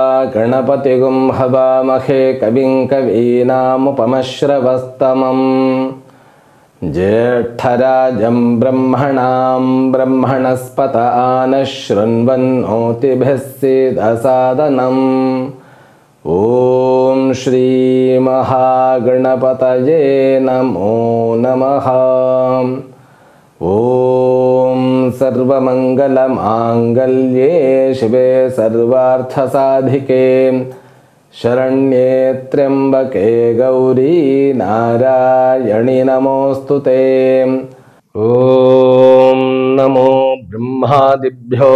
गणपतिगुं हवामहे कविं कवीनामुपमश्रवस्तमम् ज्येष्ठराजं ब्रह्मणां ब्रह्मणस्पत आनः शृण्वन्नोतिभिः सीदसादनम् ॐ श्रीमहागणपतये नमो नमः ॐ सर्वमङ्गलमाङ्गल्ये शिवे सर्वार्थसाधिके शरण्ये त्र्यम्बके गौरी नारायणि नमोऽस्तु ते ॐ नमो ब्रह्मादिभ्यो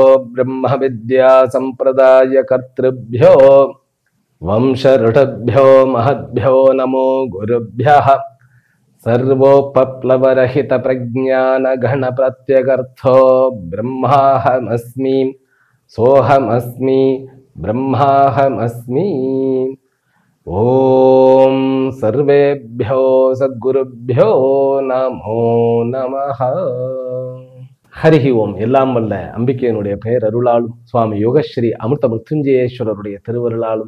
ब्रह्मविद्यासम्प्रदायकर्तृभ्यो वंशऋषभ्यो महद्भ्यो नमो गुरुभ्यः सर्वोपप्लवरहितप्रज्ञानघनप्रत्यगर्थो ब्रह्माहमस्मि सोऽहमस्मि ब्रह्माहमस्मि ॐ सर्वेभ्यो சத்குருभ्यो நமோ நமः ஹரிஹி ஓம் எல்லாம் வல்ல அம்பிகையினுடைய பெயர் அருளாலும் சுவாமி யோகஸ்ரீ அமிர்த மிருத்யுஞ்சயேஸ்வரருடைய திருவருளாலும்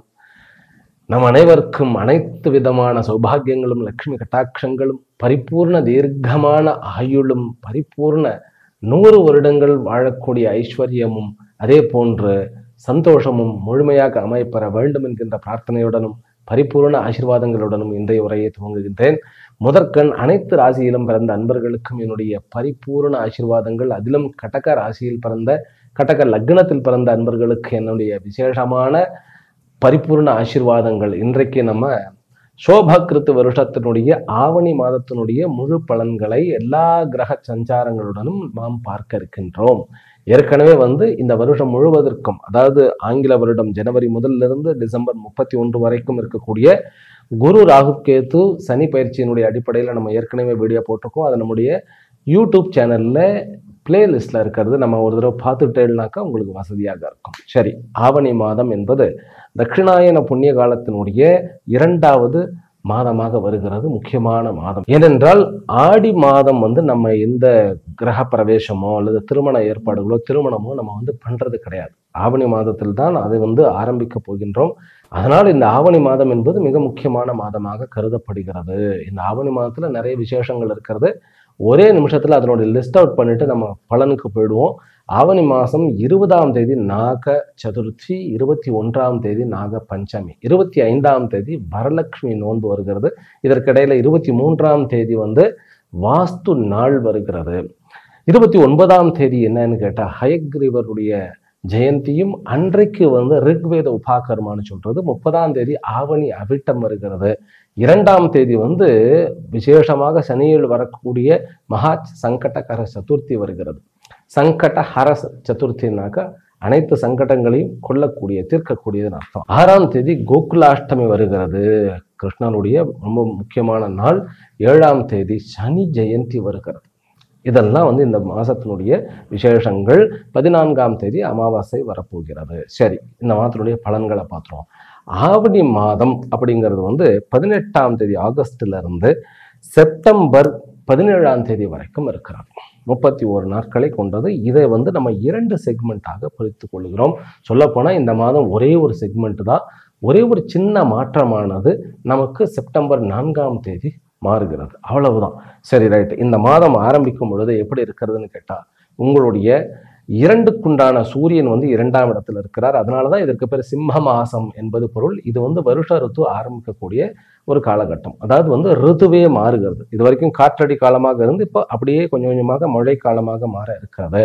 நம் அனைவருக்கும் அனைத்து விதமான சௌபாகியங்களும் லக்ஷ்மி கட்டாட்சங்களும் பரிபூர்ண தீர்க்கமான ஆயுளும் பரிபூர்ண நூறு வருடங்கள் வாழக்கூடிய ஐஸ்வர்யமும் அதே போன்று சந்தோஷமும் முழுமையாக அமையப்பெற வேண்டும் என்கின்ற பிரார்த்தனையுடனும் பரிபூர்ண ஆசீர்வாதங்களுடனும் இன்றைய உரையை துவங்குகின்றேன் முதற்கண் அனைத்து ராசியிலும் பிறந்த அன்பர்களுக்கும் என்னுடைய பரிபூர்ண ஆசீர்வாதங்கள் அதிலும் கடக ராசியில் பிறந்த கடக லக்னத்தில் பிறந்த அன்பர்களுக்கு என்னுடைய விசேஷமான பரிபூர்ண ஆசீர்வாதங்கள் இன்றைக்கு நம்ம சோபகிருத்து வருஷத்தினுடைய ஆவணி மாதத்தினுடைய முழு பலன்களை எல்லா கிரக சஞ்சாரங்களுடனும் நாம் பார்க்க இருக்கின்றோம் ஏற்கனவே வந்து இந்த வருஷம் முழுவதற்கும் அதாவது ஆங்கில வருடம் ஜனவரி முதலிலிருந்து டிசம்பர் முப்பத்தி ஒன்று வரைக்கும் இருக்கக்கூடிய குரு ராகு கேது சனி பயிற்சியினுடைய அடிப்படையில் நம்ம ஏற்கனவே வீடியோ போட்டிருக்கோம் அது நம்முடைய யூடியூப் சேனல்ல பிளேலிஸ்ட்ல இருக்கிறது நம்ம ஒரு தடவை பார்த்துட்டேன்னாக்கா உங்களுக்கு வசதியாக இருக்கும் சரி ஆவணி மாதம் என்பது தட்சிணாயன புண்ணிய காலத்தினுடைய இரண்டாவது மாதமாக வருகிறது முக்கியமான மாதம் ஏனென்றால் ஆடி மாதம் வந்து நம்ம எந்த கிரக பிரவேசமோ அல்லது திருமண ஏற்பாடுகளோ திருமணமோ நம்ம வந்து பண்றது கிடையாது ஆவணி மாதத்தில் தான் அதை வந்து ஆரம்பிக்க போகின்றோம் அதனால் இந்த ஆவணி மாதம் என்பது மிக முக்கியமான மாதமாக கருதப்படுகிறது இந்த ஆவணி மாதத்துல நிறைய விசேஷங்கள் இருக்கிறது ஒரே நிமிஷத்துல அதனுடைய லிஸ்ட் அவுட் பண்ணிட்டு நம்ம பலனுக்கு போயிடுவோம் ஆவணி மாதம் இருபதாம் தேதி நாக சதுர்த்தி இருபத்தி ஒன்றாம் தேதி நாக பஞ்சமி இருபத்தி ஐந்தாம் தேதி வரலட்சுமி நோன்பு வருகிறது இதற்கிடையில இருபத்தி மூன்றாம் தேதி வந்து வாஸ்து நாள் வருகிறது இருபத்தி ஒன்பதாம் தேதி என்னன்னு கேட்டா ஹயக்ரீவருடைய ஜெயந்தியும் அன்றைக்கு வந்து ரிக்வேத உபாகர்மான்னு சொல்றது முப்பதாம் தேதி ஆவணி அவிட்டம் வருகிறது இரண்டாம் தேதி வந்து விசேஷமாக சனியில் வரக்கூடிய மகா சங்கடகர சதுர்த்தி வருகிறது சங்கட ஹர சதுர்த்தினாக்கா அனைத்து சங்கடங்களையும் கொல்லக்கூடிய தீர்க்கக்கூடியதுன்னு அர்த்தம் ஆறாம் தேதி கோகுலாஷ்டமி வருகிறது கிருஷ்ணனுடைய ரொம்ப முக்கியமான நாள் ஏழாம் தேதி சனி ஜெயந்தி வருகிறது இதெல்லாம் வந்து இந்த மாசத்தினுடைய விசேஷங்கள் பதினான்காம் தேதி அமாவாசை வரப்போகிறது சரி இந்த மாதத்தினுடைய பலன்களை பார்த்துருவோம் ஆவணி மாதம் அப்படிங்கிறது வந்து பதினெட்டாம் தேதி ஆகஸ்ட்ல இருந்து செப்டம்பர் பதினேழாம் தேதி வரைக்கும் இருக்கிறது முப்பத்தி ஒரு நாட்களை கொண்டது இதை வந்து நம்ம இரண்டு செக்மெண்ட்டாக பிரித்து கொள்கிறோம் சொல்லப்போனால் இந்த மாதம் ஒரே ஒரு செக்மெண்ட் தான் ஒரே ஒரு சின்ன மாற்றமானது நமக்கு செப்டம்பர் நான்காம் தேதி மாறுகிறது அவ்வளவுதான் சரி ரைட் இந்த மாதம் ஆரம்பிக்கும் பொழுது எப்படி இருக்கிறதுன்னு கேட்டா உங்களுடைய இரண்டுக்குண்டான சூரியன் வந்து இரண்டாம் இடத்துல இருக்கிறார் அதனால தான் இதற்கு பேர் சிம்ம மாசம் என்பது பொருள் இது வந்து வருஷ ருத்து ஆரம்பிக்கக்கூடிய ஒரு காலகட்டம் அதாவது வந்து ருதுவே மாறுகிறது இது வரைக்கும் காற்றடி காலமாக இருந்து இப்போ அப்படியே கொஞ்சம் கொஞ்சமாக மழை காலமாக மாற இருக்கிறது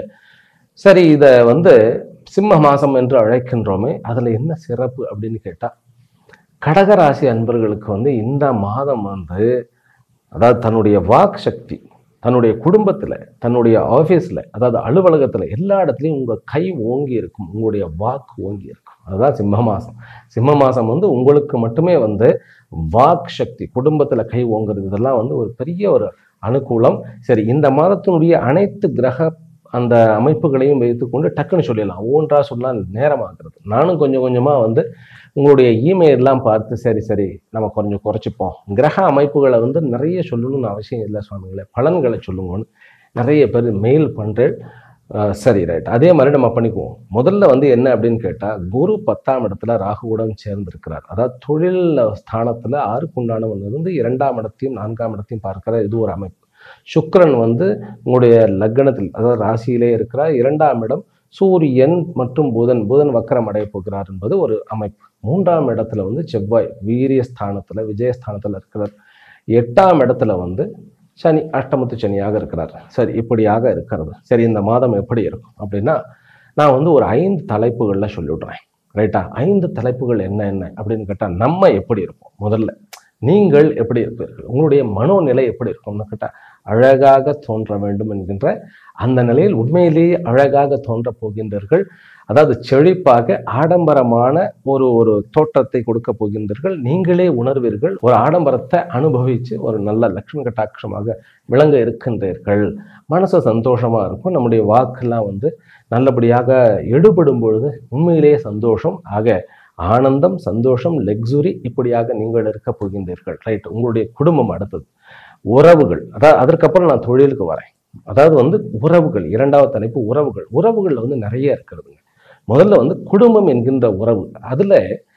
சரி இதை வந்து சிம்ம மாசம் என்று அழைக்கின்றோமே அதுல என்ன சிறப்பு அப்படின்னு கேட்டா கடகராசி அன்பர்களுக்கு வந்து இந்த மாதம் வந்து அதாவது தன்னுடைய வாக் சக்தி தன்னுடைய குடும்பத்துல தன்னுடைய ஆஃபீஸ்ல அதாவது அலுவலகத்துல எல்லா இடத்துலையும் உங்க கை ஓங்கி இருக்கும் உங்களுடைய வாக்கு ஓங்கி இருக்கும் அதுதான் சிம்ம மாசம் சிம்ம மாசம் வந்து உங்களுக்கு மட்டுமே வந்து வாக் சக்தி குடும்பத்துல கை ஓங்குறது இதெல்லாம் வந்து ஒரு பெரிய ஒரு அனுகூலம் சரி இந்த மாதத்தினுடைய அனைத்து கிரக அந்த அமைப்புகளையும் வைத்துக்கொண்டு டக்குன்னு சொல்லிடலாம் ஒவ்வொன்றா சொல்லலாம் நேரமாகிறது நானும் கொஞ்சம் கொஞ்சமா வந்து உங்களுடைய இமெயிலெலாம் பார்த்து சரி சரி நம்ம கொஞ்சம் குறைச்சிப்போம் கிரக அமைப்புகளை வந்து நிறைய சொல்லணும்னு அவசியம் இல்லை சுவாமிகளே பலன்களை சொல்லுங்கன்னு நிறைய பேர் மெயில் பண்ணுறேன் அஹ் சரி ரைட் அதே மாதிரி நம்ம பண்ணிக்குவோம் முதல்ல வந்து என்ன அப்படின்னு கேட்டால் குரு பத்தாம் இடத்துல ராகுவுடன் சேர்ந்திருக்கிறார் அதாவது தொழில் ஸ்தானத்தில் ஆறுக்குண்டானவன் இருந்து இரண்டாம் இடத்தையும் நான்காம் இடத்தையும் பார்க்கிற இது ஒரு அமைப்பு சுக்கிரன் வந்து உங்களுடைய லக்னத்தில் அதாவது ராசியிலே இருக்கிறார் இரண்டாம் இடம் சூரியன் மற்றும் புதன் புதன் வக்கரம் அடைய போகிறார் என்பது ஒரு அமைப்பு மூன்றாம் இடத்துல வந்து செவ்வாய் வீரிய ஸ்தானத்துல விஜயஸ்தானத்துல இருக்கிறார் எட்டாம் இடத்துல வந்து சனி அஷ்டமத்து சனியாக இருக்கிறார் சரி இப்படியாக இருக்கிறது சரி இந்த மாதம் எப்படி இருக்கும் அப்படின்னா நான் வந்து ஒரு ஐந்து தலைப்புகளில் சொல்லிவிடுறேன் ரைட்டா ஐந்து தலைப்புகள் என்ன என்ன அப்படின்னு கேட்டால் நம்ம எப்படி இருப்போம் முதல்ல நீங்கள் எப்படி இருப்பீர்கள் உங்களுடைய மனோநிலை எப்படி இருக்கும்னு கேட்டால் அழகாக தோன்ற வேண்டும் என்கின்ற அந்த நிலையில் உண்மையிலேயே அழகாக தோன்றப் போகின்றீர்கள் அதாவது செழிப்பாக ஆடம்பரமான ஒரு ஒரு தோற்றத்தை கொடுக்க போகின்றீர்கள் நீங்களே உணர்வீர்கள் ஒரு ஆடம்பரத்தை அனுபவித்து ஒரு நல்ல லட்சுமி கட்டாட்சமாக விளங்க இருக்கின்றீர்கள் மனசு சந்தோஷமா இருக்கும் நம்முடைய வாக்கெல்லாம் வந்து நல்லபடியாக எடுபடும் பொழுது உண்மையிலேயே சந்தோஷம் ஆக ஆனந்தம் சந்தோஷம் லக்ஸுரி இப்படியாக நீங்கள் இருக்க போகின்றீர்கள் ரைட் உங்களுடைய குடும்பம் அடுத்தது உறவுகள் அதாவது அதற்கப்புறம் நான் தொழிலுக்கு வரேன் அதாவது வந்து உறவுகள் இரண்டாவது தலைப்பு உறவுகள் உறவுகள்ல வந்து நிறைய இருக்கிறதுங்க முதல்ல வந்து குடும்பம் என்கின்ற உறவு அதுல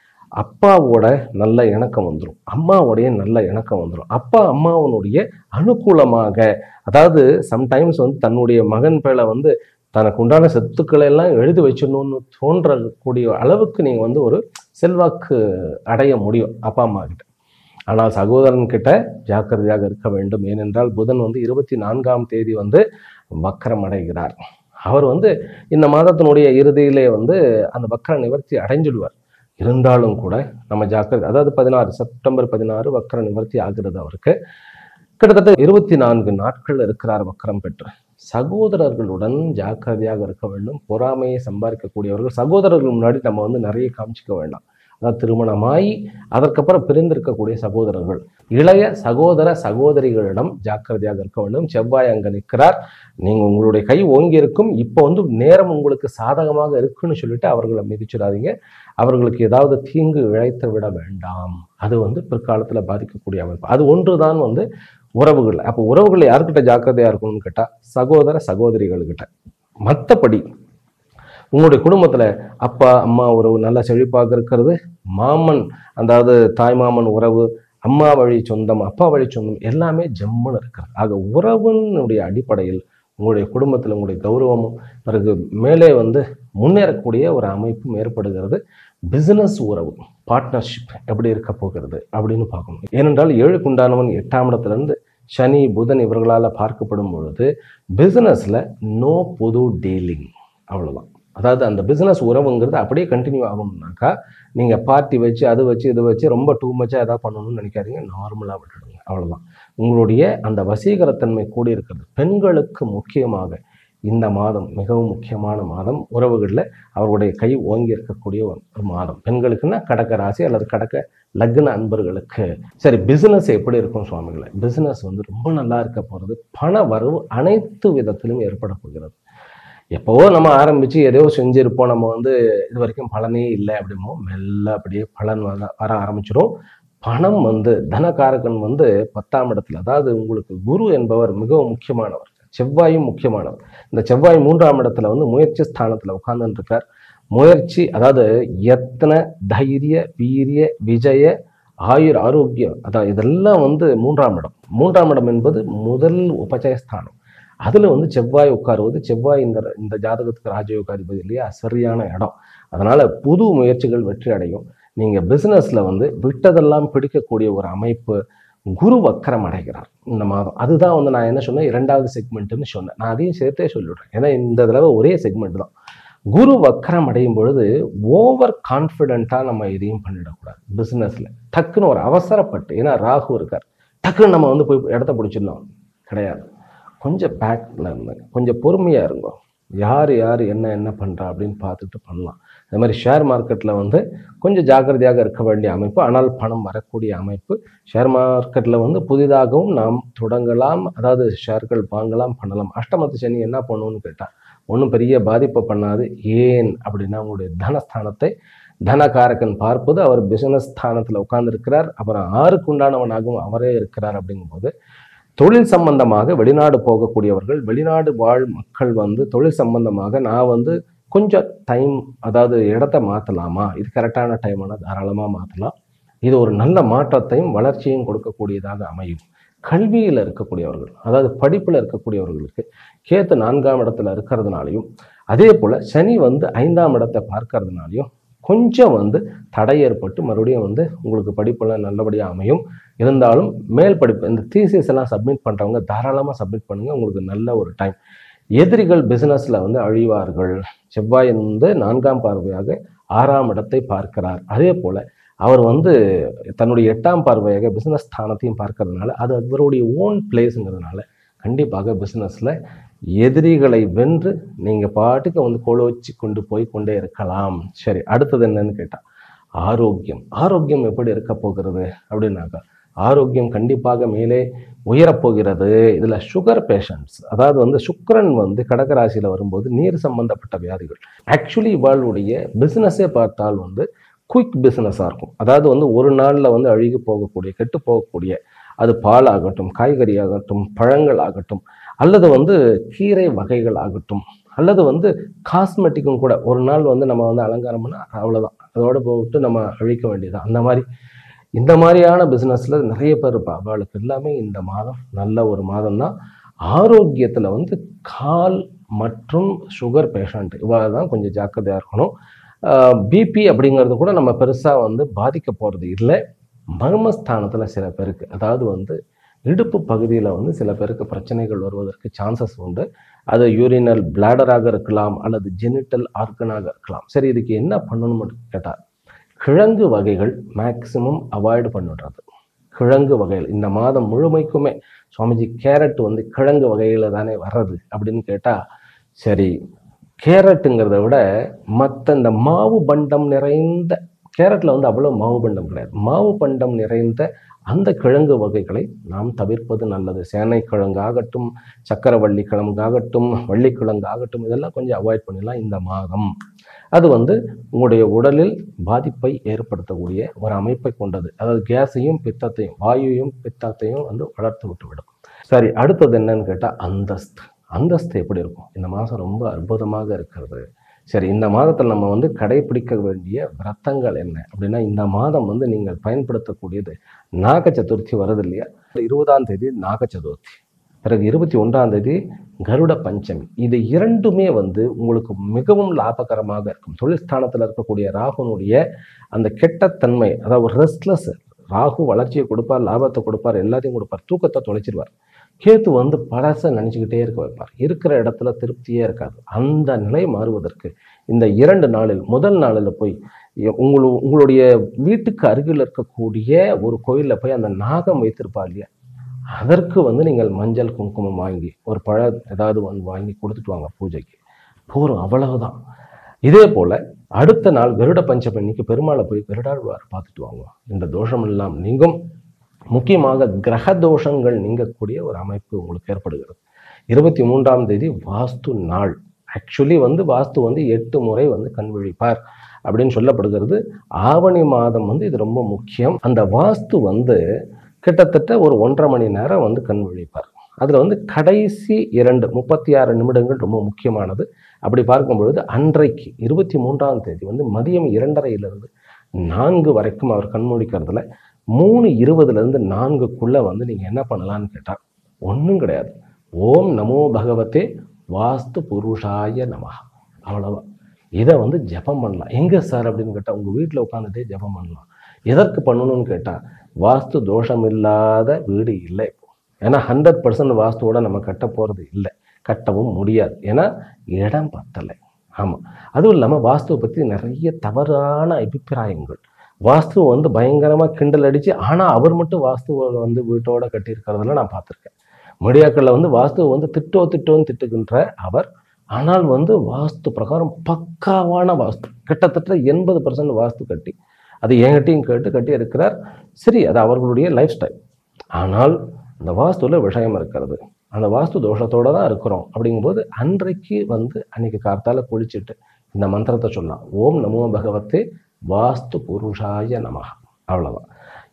அப்பாவோட நல்ல இணக்கம் வந்துடும் அம்மாவோடைய நல்ல இணக்கம் வந்துடும் அப்பா அம்மாவனுடைய அனுகூலமாக அதாவது சம்டைம்ஸ் வந்து தன்னுடைய மகன் பேரை வந்து தனக்கு உண்டான சொத்துக்களை எல்லாம் எழுதி வச்சிடணும்னு தோன்றக்கூடிய அளவுக்கு நீங்க வந்து ஒரு செல்வாக்கு அடைய முடியும் அப்பா அம்மா கிட்ட ஆனால் சகோதரன் கிட்ட ஜாக்கிரதையாக இருக்க வேண்டும் ஏனென்றால் புதன் வந்து இருபத்தி நான்காம் தேதி வந்து வக்கரம் அடைகிறார் அவர் வந்து இந்த மாதத்தினுடைய இறுதியிலே வந்து அந்த வக்கர நிவர்த்தி அடைஞ்சிடுவார் இருந்தாலும் கூட நம்ம ஜாக்கிரதை அதாவது பதினாறு செப்டம்பர் பதினாறு வக்கர நிவர்த்தி ஆகிறது அவருக்கு கிட்டத்தட்ட இருபத்தி நான்கு நாட்கள் இருக்கிறார் வக்கரம் பெற்று சகோதரர்களுடன் ஜாக்கிரதையாக இருக்க வேண்டும் பொறாமையை சம்பாதிக்கக்கூடியவர்கள் சகோதரர்கள் முன்னாடி நம்ம வந்து நிறைய காமிச்சிக்க வேண்டாம் அதாவது திருமணமாகி அதற்கப்புறம் பிரிந்திருக்கக்கூடிய சகோதரர்கள் இளைய சகோதர சகோதரிகளிடம் ஜாக்கிரதையாக இருக்க வேண்டும் செவ்வாய் அங்க நிற்கிறார் நீங்க உங்களுடைய கை ஓங்கி இருக்கும் இப்போ வந்து நேரம் உங்களுக்கு சாதகமாக இருக்குன்னு சொல்லிட்டு அவர்களை மிதிச்சிடாதீங்க அவர்களுக்கு ஏதாவது தீங்கு இழைத்து விட வேண்டாம் அது வந்து பிற்காலத்துல பாதிக்கக்கூடிய அமைப்பு அது ஒன்றுதான் வந்து உறவுகள் அப்போ உறவுகள் யார்கிட்ட ஜாக்கிரதையா இருக்கணும்னு கேட்டா சகோதர சகோதரிகள்கிட்ட மற்றபடி உங்களுடைய குடும்பத்துல அப்பா அம்மா உறவு நல்லா செழிப்பாக இருக்கிறது மாமன் அதாவது தாய் மாமன் உறவு அம்மா வழி சொந்தம் அப்பா வழி சொந்தம் எல்லாமே ஜம்முன்னு இருக்கிறது ஆக உறவினுடைய அடிப்படையில் உங்களுடைய குடும்பத்தில் உங்களுடைய கௌரவமும் பிறகு மேலே வந்து முன்னேறக்கூடிய ஒரு அமைப்பும் ஏற்படுகிறது பிசினஸ் உறவு பார்ட்னர்ஷிப் எப்படி இருக்க போகிறது அப்படின்னு பார்க்கணும் ஏனென்றால் ஏழுக்குண்டானவன் எட்டாம் இடத்துல இருந்து சனி புதன் இவர்களால் பார்க்கப்படும் பொழுது பிசினஸ்ல நோ பொது டீலிங் அவ்வளவுதான் அதாவது அந்த பிசினஸ் உறவுங்கிறது அப்படியே கண்டினியூ ஆகணும்னாக்கா நீங்க பார்ட்டி வச்சு அது வச்சு இது வச்சு ரொம்ப டூ மச்சா எதாவது பண்ணணும்னு நினைக்காதீங்க நார்மலா விட்டுடுங்க அவ்வளவுதான் உங்களுடைய அந்த வசீகரத்தன்மை கூடி இருக்கிறது பெண்களுக்கு முக்கியமாக இந்த மாதம் மிகவும் முக்கியமான மாதம் உறவுகளில் அவர்களுடைய கை ஓங்கி இருக்கக்கூடிய ஒரு மாதம் பெண்களுக்குன்னா கடக ராசி அல்லது கடக லக்ன அன்பர்களுக்கு சரி பிசினஸ் எப்படி இருக்கும் சுவாமிகளை பிசினஸ் வந்து ரொம்ப நல்லா இருக்க போகிறது பண வரவு அனைத்து விதத்திலும் ஏற்பட போகிறது எப்போவோ நம்ம ஆரம்பிச்சு எதையோ செஞ்சிருப்போம் நம்ம வந்து இது வரைக்கும் பலனே இல்லை அப்படிமோ மெல்ல அப்படியே பலன் வர வர ஆரம்பிச்சிடும் பணம் வந்து தனகாரகன் வந்து பத்தாம் இடத்துல அதாவது உங்களுக்கு குரு என்பவர் மிகவும் முக்கியமானவர் செவ்வாயும் முக்கியமானவர் இந்த செவ்வாய் மூன்றாம் இடத்துல வந்து முயற்சி ஸ்தானத்துல உட்கார்ந்துட்டு இருக்கார் முயற்சி அதாவது எத்தனை தைரிய வீரிய விஜய ஆயுர் ஆரோக்கியம் அதான் இதெல்லாம் வந்து மூன்றாம் இடம் மூன்றாம் இடம் என்பது முதல் உபஜயஸ்தானம் அதுல வந்து செவ்வாய் உட்காருவது செவ்வாய் இந்த இந்த ஜாதகத்துக்கு ராஜயோகாதிபதி இல்லையா சரியான இடம் அதனால புது முயற்சிகள் வெற்றி அடையும் நீங்க பிசினஸ்ல வந்து விட்டதெல்லாம் பிடிக்கக்கூடிய ஒரு அமைப்பு குரு வக்கரம் அடைகிறார் இந்த மாதம் அதுதான் வந்து நான் என்ன சொன்னேன் இரண்டாவது செக்மெண்ட்னு சொன்னேன் நான் அதையும் சேர்த்தே சொல்லிவிடுறேன் ஏன்னா இந்த தடவை ஒரே செக்மெண்ட் தான் குரு வக்கரம் அடையும் பொழுது ஓவர் கான்ஃபிடென்ட்டாக நம்ம எதையும் பண்ணிடக்கூடாது பிஸ்னஸில் டக்குன்னு ஒரு அவசரப்பட்டு ஏன்னா ராகு இருக்கார் டக்குன்னு நம்ம வந்து போய் இடத்த பிடிச்சிடலாம் கிடையாது கொஞ்சம் பேக்கில் இருந்துங்க கொஞ்சம் பொறுமையாக இருங்க யார் யார் என்ன என்ன பண்ணுறா அப்படின்னு பார்த்துட்டு பண்ணலாம் அதே மாதிரி ஷேர் மார்க்கெட்டில் வந்து கொஞ்சம் ஜாக்கிரதையாக இருக்க வேண்டிய அமைப்பு ஆனால் பணம் வரக்கூடிய அமைப்பு ஷேர் மார்க்கெட்டில் வந்து புதிதாகவும் நாம் தொடங்கலாம் அதாவது ஷேர்கள் வாங்கலாம் பண்ணலாம் அஷ்டமத்து சனி என்ன பண்ணுன்னு கேட்டால் ஒன்றும் பெரிய பாதிப்பை பண்ணாது ஏன் அப்படின்னா உங்களுடைய தனஸ்தானத்தை தனகாரகன் பார்ப்பது அவர் பிசினஸ் ஸ்தானத்தில் உட்கார்ந்துருக்கிறார் அப்புறம் ஆறுக்கு உண்டானவனாகவும் அவரே இருக்கிறார் அப்படிங்கும்போது தொழில் சம்பந்தமாக வெளிநாடு போகக்கூடியவர்கள் வெளிநாடு வாழ் மக்கள் வந்து தொழில் சம்பந்தமாக நான் வந்து கொஞ்சம் டைம் அதாவது இடத்த மாற்றலாமா இது கரெக்டான டைமான தாராளமாக மாற்றலாம் இது ஒரு நல்ல மாற்றத்தையும் வளர்ச்சியும் கொடுக்கக்கூடியதாக அமையும் கல்வியில் இருக்கக்கூடியவர்கள் அதாவது படிப்பில் இருக்கக்கூடியவர்களுக்கு கேத்து நான்காம் இடத்துல இருக்கிறதுனாலையும் அதே போல் சனி வந்து ஐந்தாம் இடத்தை பார்க்கறதுனாலையும் கொஞ்சம் வந்து தடை ஏற்பட்டு மறுபடியும் வந்து உங்களுக்கு படிப்பெல்லாம் நல்லபடியாக அமையும் இருந்தாலும் மேல் படிப்பு இந்த தீசிஸ் எல்லாம் சப்மிட் பண்ணுறவங்க தாராளமாக சப்மிட் பண்ணுங்கள் உங்களுக்கு நல்ல ஒரு டைம் எதிரிகள் பிஸ்னஸில் வந்து அழிவார்கள் செவ்வாய் வந்து நான்காம் பார்வையாக ஆறாம் இடத்தை பார்க்கிறார் அதே போல் அவர் வந்து தன்னுடைய எட்டாம் பார்வையாக பிஸ்னஸ் ஸ்தானத்தையும் பார்க்கறதுனால அது அவருடைய ஓன் பிளேஸுங்கிறதுனால கண்டிப்பாக பிஸ்னஸில் எதிரிகளை வென்று நீங்கள் பாட்டுக்கு வந்து கோலோச்சி கொண்டு போய் கொண்டே இருக்கலாம் சரி அடுத்தது என்னன்னு கேட்டால் ஆரோக்கியம் ஆரோக்கியம் எப்படி இருக்க போகிறது அப்படின்னாக்கா ஆரோக்கியம் கண்டிப்பாக மேலே உயரப்போகிறது இதில் சுகர் பேஷண்ட்ஸ் அதாவது வந்து சுக்கிரன் வந்து கடகராசியில் வரும்போது நீர் சம்பந்தப்பட்ட வியாதிகள் ஆக்சுவலி இவாளுடைய பிஸ்னஸே பார்த்தால் வந்து குயிக் பிஸ்னஸாக இருக்கும் அதாவது வந்து ஒரு நாளில் வந்து அழுகி போகக்கூடிய கெட்டு போகக்கூடிய அது பால் ஆகட்டும் காய்கறி ஆகட்டும் பழங்கள் ஆகட்டும் அல்லது வந்து கீரை வகைகள் ஆகட்டும் அல்லது வந்து காஸ்மெட்டிக்கும் கூட ஒரு நாள் வந்து நம்ம வந்து அலங்காரம் பண்ணால் அவ்வளோதான் அதோட போட்டு நம்ம அழிக்க வேண்டியதுதான் அந்த மாதிரி இந்த மாதிரியான பிஸ்னஸில் நிறைய பேர் இருப்பா அவளுக்கு எல்லாமே இந்த மாதம் நல்ல ஒரு மாதம் தான் ஆரோக்கியத்தில் வந்து கால் மற்றும் சுகர் பேஷண்ட் இவாள் தான் கொஞ்சம் ஜாக்கிரதையாக இருக்கணும் பிபி அப்படிங்கிறது கூட நம்ம பெருசாக வந்து பாதிக்க போகிறது இல்லை மர்மஸ்தானத்தில் சில பேருக்கு அதாவது வந்து இடுப்பு பகுதியில் வந்து சில பேருக்கு பிரச்சனைகள் வருவதற்கு சான்சஸ் உண்டு அது யூரினல் பிளாடராக இருக்கலாம் அல்லது ஜெனிட்டல் ஆர்கனாக இருக்கலாம் சரி இதுக்கு என்ன பண்ணணும்னு கேட்டால் கிழங்கு வகைகள் மேக்சிமம் அவாய்டு பண்ணிடுறது கிழங்கு வகைகள் இந்த மாதம் முழுமைக்குமே சுவாமிஜி கேரட் வந்து கிழங்கு வகையில் தானே வர்றது அப்படின்னு கேட்டால் சரி கேரட்டுங்கிறத விட மற்ற இந்த மாவு பண்டம் நிறைந்த கேரட்டில் வந்து அவ்வளோ மாவு பண்டம் கிடையாது மாவு பண்டம் நிறைந்த அந்த கிழங்கு வகைகளை நாம் தவிர்ப்பது நல்லது சேனை கிழங்கு ஆகட்டும் சக்கரவள்ளி கிழங்கு ஆகட்டும் வள்ளிக்கிழங்கு ஆகட்டும் இதெல்லாம் கொஞ்சம் அவாய்ட் பண்ணிடலாம் இந்த மாதம் அது வந்து உங்களுடைய உடலில் பாதிப்பை ஏற்படுத்தக்கூடிய ஒரு அமைப்பை கொண்டது அதாவது கேஸையும் பித்தத்தையும் வாயுவையும் பித்தத்தையும் வந்து வளர்த்து விட்டுவிடும் சரி அடுத்தது என்னன்னு கேட்டால் அந்தஸ்து அந்தஸ்து எப்படி இருக்கும் இந்த மாதம் ரொம்ப அற்புதமாக இருக்கிறது சரி இந்த மாதத்தில் நம்ம வந்து கடைபிடிக்க வேண்டிய விரத்தங்கள் என்ன அப்படின்னா இந்த மாதம் வந்து நீங்கள் பயன்படுத்தக்கூடியது நாக சதுர்த்தி வருது இல்லையா இருபதாம் தேதி நாக சதுர்த்தி பிறகு இருபத்தி ஒன்றாம் தேதி கருட பஞ்சமி இது இரண்டுமே வந்து உங்களுக்கு மிகவும் லாபகரமாக இருக்கும் தொழில் ஸ்தானத்தில் இருக்கக்கூடிய ராகுனுடைய அந்த கெட்டத்தன்மை அதாவது ரெஸ்ட்லெஸ் ராகு வளர்ச்சியை கொடுப்பார் லாபத்தை கொடுப்பார் எல்லாத்தையும் கொடுப்பார் தூக்கத்தை தொலைச்சிருவார் கேத்து வந்து பழச நினச்சிக்கிட்டே இருக்க வைப்பார் இருக்கிற இடத்துல திருப்தியே இருக்காது அந்த நிலை மாறுவதற்கு இந்த இரண்டு நாளில் முதல் நாளில் போய் உங்களு உங்களுடைய வீட்டுக்கு அருகில் இருக்கக்கூடிய ஒரு கோயிலில் போய் அந்த நாகம் வைத்திருப்பா இல்லையா அதற்கு வந்து நீங்கள் மஞ்சள் குங்குமம் வாங்கி ஒரு பழ ஏதாவது வந்து வாங்கி கொடுத்துட்டு வாங்க பூஜைக்கு போகிறோம் அவ்வளவுதான் இதே போல் அடுத்த நாள் கருட பஞ்சமி அன்னைக்கு பெருமாளை போய் கருடாழ்வார் பார்த்துட்டு வாங்க இந்த தோஷம் எல்லாம் நீங்கும் முக்கியமாக கிரக தோஷங்கள் நீங்கக்கூடிய ஒரு அமைப்பு உங்களுக்கு ஏற்படுகிறது இருபத்தி மூன்றாம் தேதி வாஸ்து நாள் ஆக்சுவலி வந்து வாஸ்து வந்து எட்டு முறை வந்து கண் விழிப்பார் அப்படின்னு சொல்லப்படுகிறது ஆவணி மாதம் வந்து இது ரொம்ப முக்கியம் அந்த வாஸ்து வந்து கிட்டத்தட்ட ஒரு ஒன்றரை மணி நேரம் வந்து கண் விழிப்பார் அதில் வந்து கடைசி இரண்டு முப்பத்தி ஆறு நிமிடங்கள் ரொம்ப முக்கியமானது அப்படி பார்க்கும் பொழுது அன்றைக்கு இருபத்தி மூன்றாம் தேதி வந்து மதியம் இரண்டரையிலிருந்து நான்கு வரைக்கும் அவர் கண் முடிக்கிறதுல மூணு இருபதுலேருந்து நான்குக்குள்ளே வந்து நீங்கள் என்ன பண்ணலான்னு கேட்டால் ஒன்றும் கிடையாது ஓம் நமோ பகவத்தே வாஸ்து புருஷாய நமஹ அவ்வளோதான் இதை வந்து ஜெபம் பண்ணலாம் எங்கே சார் அப்படின்னு கேட்டால் உங்கள் வீட்டில் உட்காந்துட்டே ஜெபம் பண்ணலாம் எதற்கு பண்ணணும்னு கேட்டால் வாஸ்து தோஷம் இல்லாத வீடு இல்லை இப்போ ஏன்னா ஹண்ட்ரட் பர்சன்ட் வாஸ்துவோட நம்ம கட்ட போகிறது இல்லை கட்டவும் முடியாது ஏன்னா இடம் பத்தலை ஆமாம் அதுவும் இல்லாமல் வாஸ்துவை பற்றி நிறைய தவறான அபிப்பிராயங்கள் வாஸ்து வந்து பயங்கரமாக கிண்டல் அடித்து ஆனால் அவர் மட்டும் வாஸ்துவை வந்து வீட்டோட கட்டியிருக்கிறதெல்லாம் நான் பார்த்துருக்கேன் மீடியாக்களில் வந்து வாஸ்துவை வந்து திட்டோ திட்டோன்னு திட்டுகின்ற அவர் ஆனால் வந்து வாஸ்து பிரகாரம் பக்காவான வாஸ்து கிட்டத்தட்ட எண்பது பர்சன்ட் வாஸ்து கட்டி அது என்கிட்டையும் கேட்டு கட்டி இருக்கிறார் சரி அது அவர்களுடைய லைஃப் ஸ்டைல் ஆனால் அந்த வாஸ்துவில் விஷயம் இருக்கிறது அந்த வாஸ்து தோஷத்தோட தான் இருக்கிறோம் அப்படிங்கும்போது அன்றைக்கு வந்து அன்னைக்கு கார்த்தால குளிச்சுட்டு இந்த மந்திரத்தை சொல்லலாம் ஓம் நமோ பகவத்தே வாஸ்து புருஷாய நமஹ அவ்வளோதான்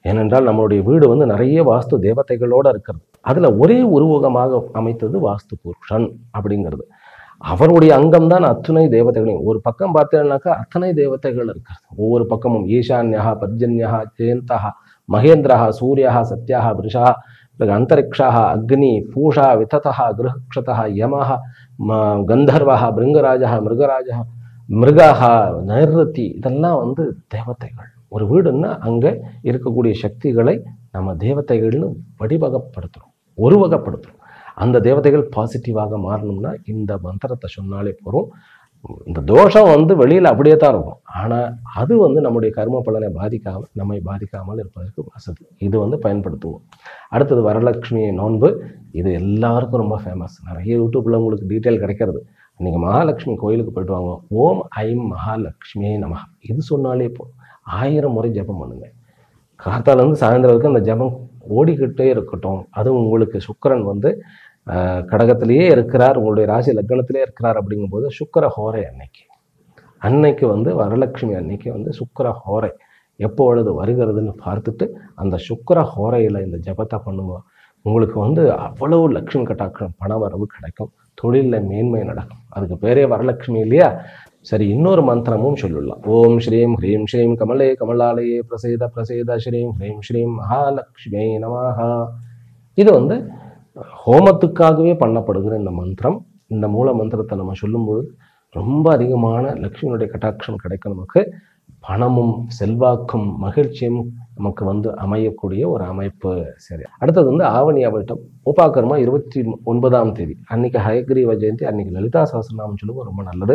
ஏனென்றால் நம்மளுடைய வீடு வந்து நிறைய வாஸ்து தேவதைகளோட இருக்கிறது அதுல ஒரே உருவகமாக அமைத்தது வாஸ்து புருஷன் அப்படிங்கிறது அவருடைய அங்கம் தான் அத்துணை தேவதைகளையும் ஒரு பக்கம் பார்த்தேன்னாக்கா அத்தனை தேவதைகள் இருக்கிறது ஒவ்வொரு பக்கமும் ஈசான்யா பர்ஜன்யா ஜெயந்தா மகேந்திரா சூரியா சத்யா விருஷா பிறகு அந்தரிக்ஷா அக்னி பூஷா விததா கிரகக்ஷதா யமஹ ம- கந்தர்வா பிருங்கராஜா மிருகராஜா மிருகாஹா நைருத்தி இதெல்லாம் வந்து தேவதைகள் ஒரு வீடுன்னா அங்கே இருக்கக்கூடிய சக்திகளை நம்ம தேவதைகள்னு வடிவகப்படுத்துகிறோம் ஒருவகப்படுத்துகிறோம் அந்த தேவதைகள் பாசிட்டிவாக மாறணும்னா இந்த மந்திரத்தை சொன்னாலே போதும் இந்த தோஷம் வந்து வெளியில் அப்படியே தான் இருக்கும் ஆனால் அது வந்து நம்முடைய கர்ம பலனை பாதிக்காமல் நம்மை பாதிக்காமல் இருப்பதற்கு வசதி இது வந்து பயன்படுத்துவோம் அடுத்தது வரலட்சுமி நோன்பு இது எல்லாருக்கும் ரொம்ப ஃபேமஸ் நிறைய யூடியூப்ல உங்களுக்கு டீட்டெயில் கிடைக்கிறது நீங்கள் மகாலட்சுமி கோயிலுக்கு போயிட்டு வாங்க ஓம் ஐம் மகாலட்சுமி நமஹ இது சொன்னாலே போதும் ஆயிரம் முறை ஜெபம் பண்ணுங்க காத்தாலேருந்து சாயந்தரம் வரைக்கும் அந்த ஜெபம் ஓடிக்கிட்டே இருக்கட்டும் அதுவும் உங்களுக்கு சுக்கிரன் வந்து ஆஹ், கடகத்திலேயே இருக்கிறார் உங்களுடைய ராசி லக்னத்திலே இருக்கிறார் அப்படிங்கும்போது சுக்கிர ஹோரை அன்னைக்கு அன்னைக்கு வந்து வரலட்சுமி அன்னைக்கு வந்து சுக்கிர ஹோரை எப்பொழுது வருகிறதுன்னு பார்த்துட்டு அந்த சுக்கிர ஹோரையில் இந்த ஜெபத்தை பண்ணுங்க உங்களுக்கு வந்து அவ்வளவு லட்சுமி கட்டாட்சம் பண வரவு கிடைக்கும் தொழிலில் மேன்மை நடக்கும் அதுக்கு பேரே வரலட்சுமி இல்லையா சரி இன்னொரு மந்திரமும் சொல்லலாம் ஓம் ஸ்ரீம் ஹ்ரீம் ஸ்ரீம் கமலே கமலாலயே பிரசேத பிரசேத ஸ்ரீம் ஹ்ரீம் ஸ்ரீம் மகாலட்சுமி நமஹா இது வந்து ஹோமத்துக்காகவே பண்ணப்படுகிற இந்த மந்திரம் இந்த மூல மந்திரத்தை நம்ம சொல்லும்பொழுது ரொம்ப அதிகமான லக்ஷ்மியுடைய கட்டாட்சம் கிடைக்கும் நமக்கு பணமும் செல்வாக்கும் மகிழ்ச்சியும் நமக்கு வந்து அமையக்கூடிய ஒரு அமைப்பு சரி அடுத்தது வந்து ஆவணி அவிட்டம் உபாகர்மா இருபத்தி ஒன்பதாம் தேதி அன்னைக்கு ஹயக்ரீவ ஜெயந்தி அன்னைக்கு லலிதா சகஸ்ரநாமம் சொல்லுவோம் ரொம்ப நல்லது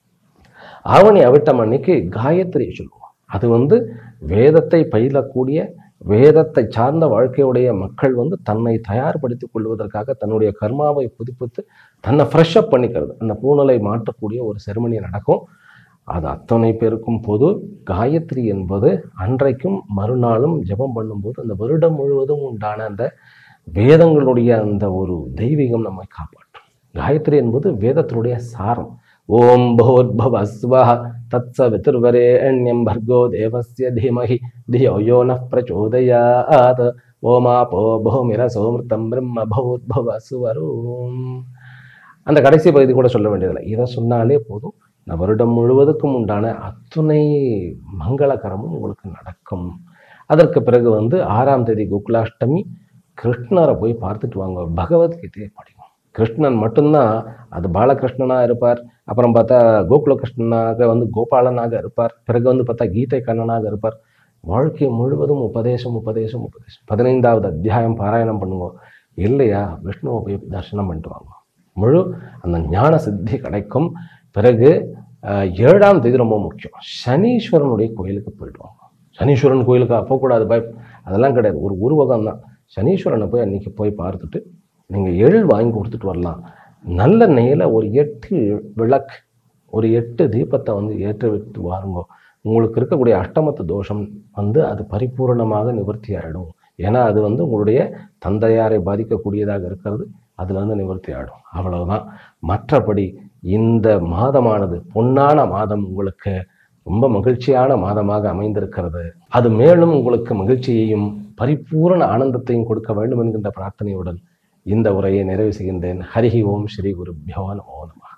ஆவணி அவிட்டம் அன்னைக்கு காயத்ரி சொல்லுவோம் அது வந்து வேதத்தை பயிலக்கூடிய வேதத்தை சார்ந்த வாழ்க்கையுடைய மக்கள் வந்து தன்னை தயார்படுத்திக் கொள்வதற்காக தன்னுடைய கர்மாவை புதுப்பித்து தன்னை ஃப்ரெஷ் அப் பண்ணிக்கிறது அந்த பூனலை மாற்றக்கூடிய ஒரு செருமனி நடக்கும் அது அத்தனை பேருக்கும் பொது காயத்ரி என்பது அன்றைக்கும் மறுநாளும் ஜெபம் பண்ணும்போது அந்த வருடம் முழுவதும் உண்டான அந்த வேதங்களுடைய அந்த ஒரு தெய்வீகம் நம்மை காப்பாற்றும் காயத்ரி என்பது வேதத்தினுடைய சாரம் ஓம் பகவத்பவ ஸ்வஹ தத்ச விதுர்வரேண்யம் பர்கோ தேவஸ்ய தீமஹி தியோ யோ ந பிரச்சோதயாத் ஓமாபோ பூமிர சோமிருத்தம் பிரம்ம பகவத்பவ சுவரும் அந்த கடைசி பகுதி கூட சொல்ல வேண்டியதில்லை இதை சொன்னாலே போதும் இந்த வருடம் முழுவதுக்கும் உண்டான அத்துணை மங்களகரமும் உங்களுக்கு நடக்கும் அதற்கு பிறகு வந்து ஆறாம் தேதி கோகுலாஷ்டமி கிருஷ்ணரை போய் பார்த்துட்டு வாங்க பகவத்கீதையை படிக்கும் கிருஷ்ணன் மட்டும்தான் அது பாலகிருஷ்ணனா இருப்பார் அப்புறம் பார்த்தா கோகுல கிருஷ்ணனாக வந்து கோபாலனாக இருப்பார் பிறகு வந்து பார்த்தா கீதை கண்ணனாக இருப்பார் வாழ்க்கை முழுவதும் உபதேசம் உபதேசம் உபதேசம் பதினைந்தாவது அத்தியாயம் பாராயணம் பண்ணுங்க இல்லையா விஷ்ணுவை போய் தரிசனம் பண்ணிட்டு வாங்க முழு அந்த ஞான சித்தி கிடைக்கும் பிறகு அஹ், ஏழாம் தேதி ரொம்ப முக்கியம் சனீஸ்வரனுடைய கோயிலுக்கு போயிடுவாங்க சனீஸ்வரன் கோயிலுக்கு போகக்கூடாது பய அதெல்லாம் கிடையாது ஒரு உருவகம் தான் சனீஸ்வரனை போய் அன்னைக்கு போய் பார்த்துட்டு நீங்கள் எள் வாங்கி கொடுத்துட்டு வரலாம் நல்ல நெய்யில் ஒரு எட்டு விளக்கு ஒரு எட்டு தீபத்தை வந்து ஏற்ற விட்டு வாருங்க உங்களுக்கு இருக்கக்கூடிய அஷ்டமத்து தோஷம் வந்து அது பரிபூரணமாக நிவர்த்தி ஆகிடும் ஏன்னா அது வந்து உங்களுடைய தந்தையாரை பாதிக்கக்கூடியதாக இருக்கிறது அதில் வந்து நிவர்த்தி ஆகிடும் அவ்வளவுதான் மற்றபடி இந்த மாதமானது பொன்னான மாதம் உங்களுக்கு ரொம்ப மகிழ்ச்சியான மாதமாக அமைந்திருக்கிறது அது மேலும் உங்களுக்கு மகிழ்ச்சியையும் பரிபூரண ஆனந்தத்தையும் கொடுக்க வேண்டும் என்கின்ற பிரார்த்தனையுடன் இந்த உரையை நிறைவு செய்கின்றேன் ஹரிஹி ஓம் ஸ்ரீ குருபியோ நமோ நமः